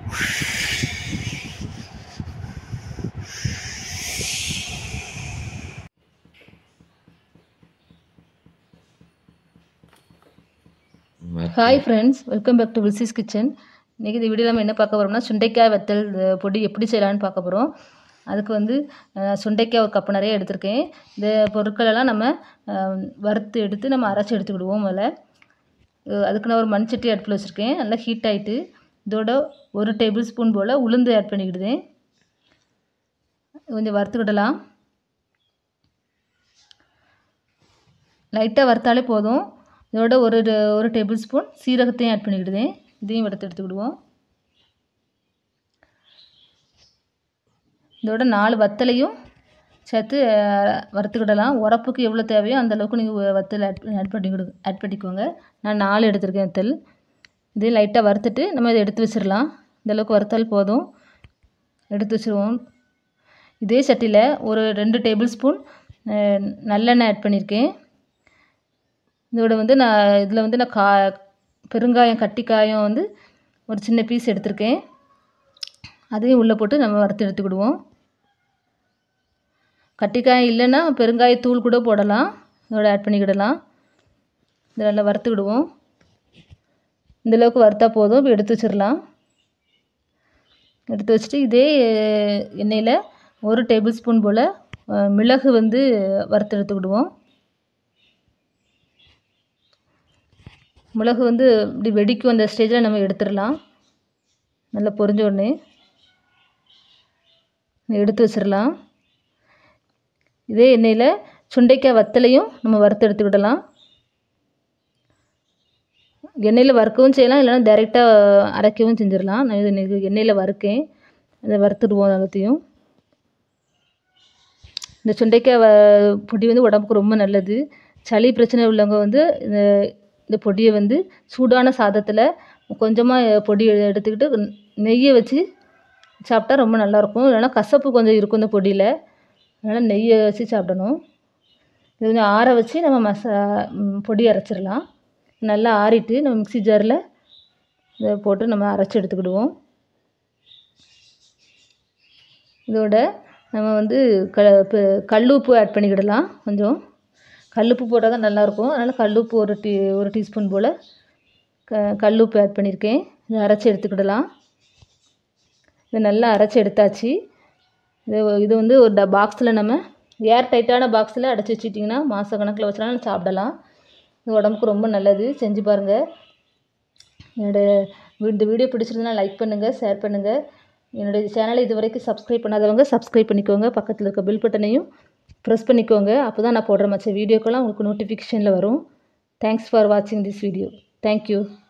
hi friends welcome back to வில்சிஸ் kitchen இன்றைக்கி இந்த வீடியோ நம்ம என்ன பார்க்க போகிறோம்னா சுண்டைக்காய் வத்தல் அஹ், பொடி எப்படி செய்யலாம்னு பார்க்க போகிறோம் அதுக்கு வந்து அஹ், சுண்டைக்காய் ஒரு கப்பு நிறைய எடுத்திருக்கேன் இந்த பொருட்களெல்லாம் நம்ம அஹ், வறுத்து எடுத்து நம்ம அரைச்சி எடுத்துக்கிடுவோம் முதல்ல அஹ், அதுக்கு நான் ஒரு மண் சட்டி அடுப்பில் வச்சுருக்கேன் நல்லா ஹீட் ஆகிட்டு இதோட ஒரு டேபிள் ஸ்பூன் போல் உளுந்து ஆட் பண்ணிக்கிடுதேன் கொஞ்சம் வறுத்துக்கிடலாம் லைட்டாக வறுத்தாலே போதும் இதோட ஒரு ஒரு டேபிள் ஸ்பூன் சீரகத்தையும் ஆட் பண்ணிக்கிடுதேன் இதையும் வறுத்து எடுத்துக்கிடுவோம் இதோட நாலு வத்தலையும் சேர்த்து அஹ், வறுத்துக்கிடலாம் உரப்புக்கு எவ்வளோ தேவையோ அந்த அளவுக்கு நீங்கள் வத்தல் ஆட் ஆட் பண்ணிக்கிடு ஆட் பண்ணிக்கோங்க நான் நாலு எடுத்திருக்கேன் வத்தல் இதையும் லைட்டாக வறுத்துட்டு நம்ம இதை எடுத்து வச்சிடலாம் இந்த அளவுக்கு வறுத்தால் போதும் எடுத்து வச்சுருவோம் இதே சட்டியில் ஒரு ரெண்டு டேபிள் ஸ்பூன் அஹ், நல்லெண்ணெய் ஆட் பண்ணியிருக்கேன் இதோட வந்து நான் இதில் வந்து நான் கா பெருங்காயம் கட்டிக்காயம் வந்து ஒரு சின்ன பீஸ் எடுத்திருக்கேன் அதையும் உள்ளே போட்டு நம்ம வறுத்து எடுத்துக்கிடுவோம் கட்டிக்காயம் இல்லைன்னா பெருங்காயத்தூள் கூட போடலாம் இதோட ஆட் பண்ணிக்கிடலாம் இதை நல்லா வறுத்துக்கிடுவோம் இந்த அளவுக்கு வறுத்தா போதும் இப்போ எடுத்து வச்சிடலாம் எடுத்து வச்சுட்டு இதே எண்ணெயில் ஒரு டேபிள் ஸ்பூன் போல் அஹ், மிளகு வந்து வறுத்து எடுத்துக்கிடுவோம் மிளகு வந்து இப்படி வெடிக்கும் அந்த ஸ்டேஜில் நம்ம எடுத்துடலாம் நல்லா பொரிஞ்ச உடனே எடுத்து வச்சிடலாம் இதே எண்ணெயில் சுண்டைக்காய் வத்தலையும் நம்ம வறுத்து எடுத்துக்கிடலாம் எண்ணெயில் வறுக்கவும் செய்யலாம் இல்லைன்னா டைரெக்டாக அரைக்கவும் செஞ்சிடலாம் நான் இது இன்னைக்கு எண்ணெயில் வறுக்கேன் அதை வறுத்துடுவோம் எல்லாத்தையும் இந்த சுண்டைக்காய் வ பொடி வந்து உடம்புக்கு ரொம்ப நல்லது சளி பிரச்சனை உள்ளவங்க வந்து இந்த இந்த பொடியை வந்து சூடான சாதத்தில் கொஞ்சமாக பொடி எடுத்துக்கிட்டு நெய்யை வச்சு சாப்பிட்டா ரொம்ப நல்லாயிருக்கும் இல்லைன்னா கசப்பு கொஞ்சம் இருக்கும் இந்த பொடியில் அதனால் நெய்யை வச்சு சாப்பிடணும் இது கொஞ்சம் ஆற வச்சு நம்ம மசா ம், பொடி அரைச்சிடலாம் நல்லா ஆறிட்டு நம்ம மிக்ஸி ஜாரில் இதை போட்டு நம்ம அரைச்சி எடுத்துக்கிடுவோம் இதோட நம்ம வந்து க இப்போ கல்லுப்பு ஆட் பண்ணிக்கிடலாம் கொஞ்சம் கல்லுப்பு போட்டால் தான் நல்லாயிருக்கும் அதனால் கல்லுப்பு ஒரு டீ ஒரு டீஸ்பூன் போல் க கல்லுப்பு ஆட் பண்ணியிருக்கேன் இதை அரைச்சி எடுத்துக்கிடலாம் இதை நல்லா அரைச்சி எடுத்தாச்சு இது இது வந்து ஒரு ட பாக்ஸில் நம்ம ஏர் டைட்டான பாக்ஸில் அடைச்சி வச்சுட்டிங்கன்னா மாத கணக்கில் வச்சுனாலும் சாப்பிடலாம் இது உடம்புக்கு ரொம்ப நல்லது செஞ்சு பாருங்கள் என்னோடய இந்த வீடியோ பிடிச்சிருந்தா லைக் பண்ணுங்கள் ஷேர் பண்ணுங்கள் என்னுடைய சேனலை இது வரைக்கும் சப்ஸ்கிரைப் பண்ணாதவங்க சப்ஸ்கிரைப் பண்ணிக்கோங்க பக்கத்தில் இருக்க பெல் பட்டனையும் ப்ரெஸ் பண்ணிக்கோங்க அப்போ தான் நான் போடுற மற்ற வீடியோக்கெல்லாம் உங்களுக்கு நோட்டிஃபிகேஷனில் வரும் தேங்க்ஸ் ஃபார் வாட்சிங் திஸ் வீடியோ தேங்க்யூ